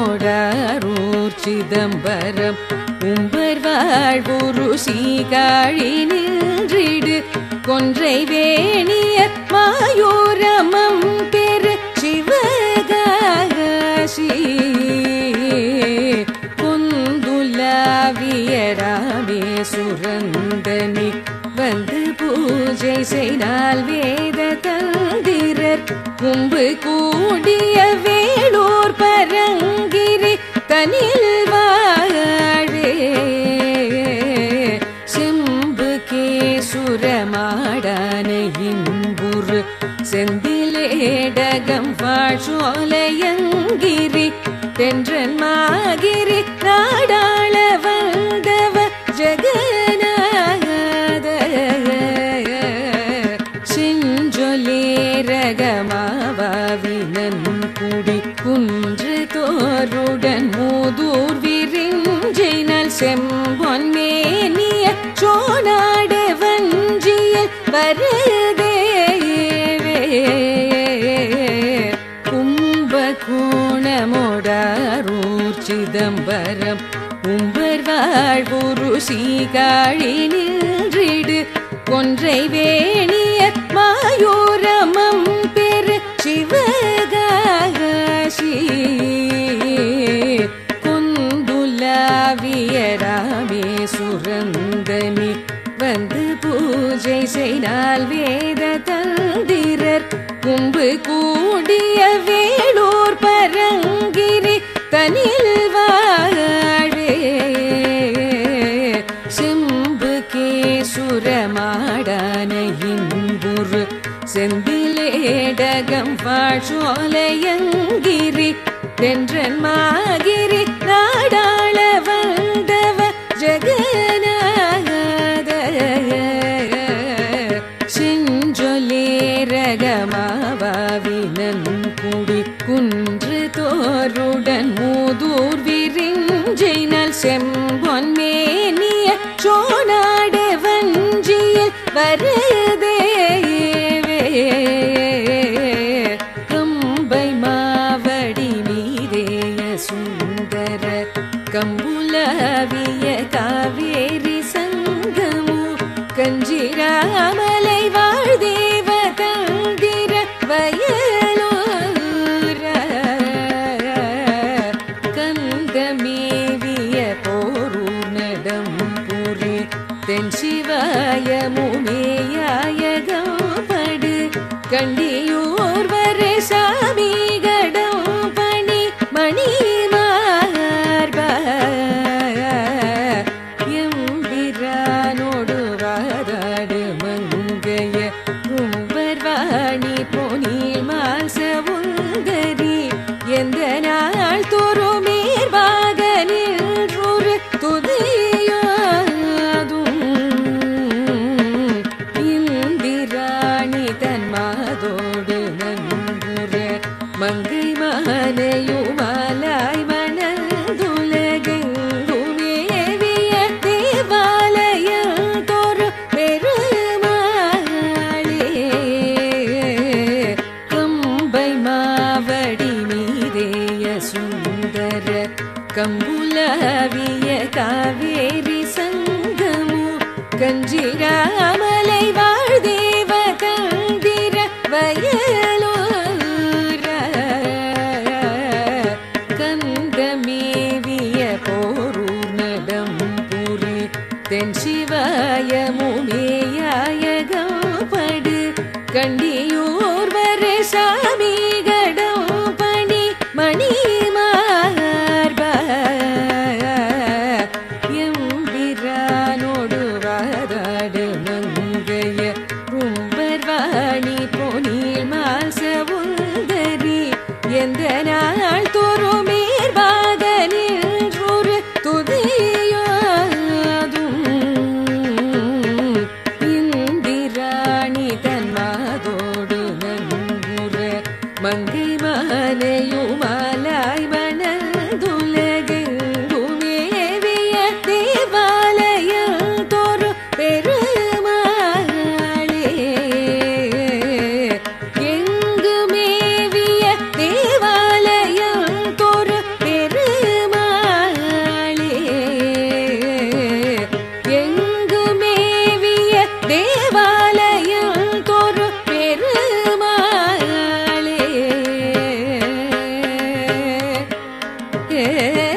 கோணமோடூர் சிதம்பரம் உம்பர் வாழ்வுரு சீகாழி நின்றிடு கொன்றை வேணியர் மாயூரமம் பெரு சிவகாசி கொந்துலாவிய ராமேசுரந்தனி வந்து பூஜை செய்தால் வேத தந்திரர் கும்பு கூடிய வேளூர் பரங்கிரி தனில் வாழே செம்பு கேசுரமாடான இன்புரு செந்திலேடகம் வாழ்சோலையங்கிரி தென்றன் மாகிரி நாடாள வந்தவ ஜெகநாத செஞ்சொலேரகமாவினன் குடி குன்று தோருடன் மூதூர் விரிஞ்சினல் செம்பொன் மேனிய சோனாட வஞ்சியல் வருதேவே கும்பகோணமோடாரூர் சிதம்பரம் உம்பர் வாழ்வுரு சீகாழி நின்றிடு கொன்றை வேணிய மாயூரமம் பெரு சிவகாசி குந்துலாவிய ராமேசுரந்தனி வந்து பூஜை செய்தால் வேத தந்திரர் கும்பு கூடிய வேளூர் பரங்கிரி தனில் வாழே செம்பு கேசுரமாடான இன்புரு செந்திலேடகம் வாழ்சோலையங்கிரி தென்றன் மாகிரி நாடாள வந்தவ ஜெகநாத செஞ்சொலேரகமாவினன் குடி குன்று தோருடன் மூதூர் விரிஞ்சினல் செம்பொன் மேனிய சோனாட வஞ்சியில் வருதேவே கம்பை மாவடி மீதேய சுந்தர கம்புலவிய காவேரி சங்கமு கஞ்சிராமலை வாழ்தேவ தந்திர வயலூர கந்தமேவிய போரூர் நடம் புரி தென் சிவாயமுமேயாயகம் படு கண்டியூர் வர சாமி கடம் பணி மணி மார்பா எம்பிரானோடு வாதாடு மங்கைய கும்பர்வாணி பொனில் மாசவுந்தரி எந்த நாள் தோறுமேர்வாக நின்றொரு துதியாதும் இந்திராணி தன் மாதோடு நன்புற மங்கை மாலையுமாலாய் மணந்துலகெங்குமேவிய தேவாலயம் தோறு பெருமாளே கம்பை மாவடி மீதேய சுந்தர கம்புலவிய காவேரி சங்கமு கஞ்சிராமலை வாழ்தேவ கந்திர வயலூர கந்தமேவிய போரூர் நடம் புரி தென் சிவாயமுமேயாயகம் படு கண்டியூர் வர சாமி கடம் பணி மணி மார்பா எம்பிரானோடு வாதாடு மங்க ஏ